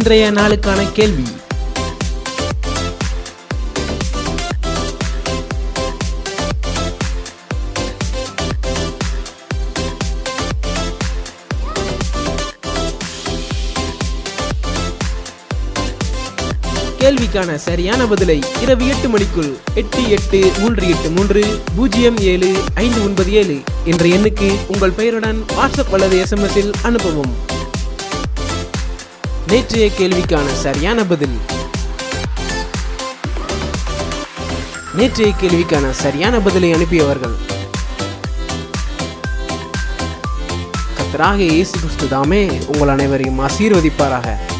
இன்றைய நாளுக்கான கேள்வி கேள்விக்கான சரியான பதிலை இரவு எட்டு மணிக்குள் எட்டு எட்டு மூன்று எட்டு மூன்று பூஜ்ஜியம் ஏழு ஐந்து ஒன்பது ஏழு என்ற எண்ணுக்கு உங்கள் பெயருடன் வாட்ஸ்அப் அல்லது எஸ்எம்எஸ் இல் அனுப்பவும் நேற்றைய கேள்விக்கான சரியான பதில் நேற்றைய கேள்விக்கான சரியான பதிலை அனுப்பியவர்கள் கத்தராக இயேசு கிறிஸ்து தாமே உங்கள் அனைவரையும் ஆசீர்வதிப்பாராக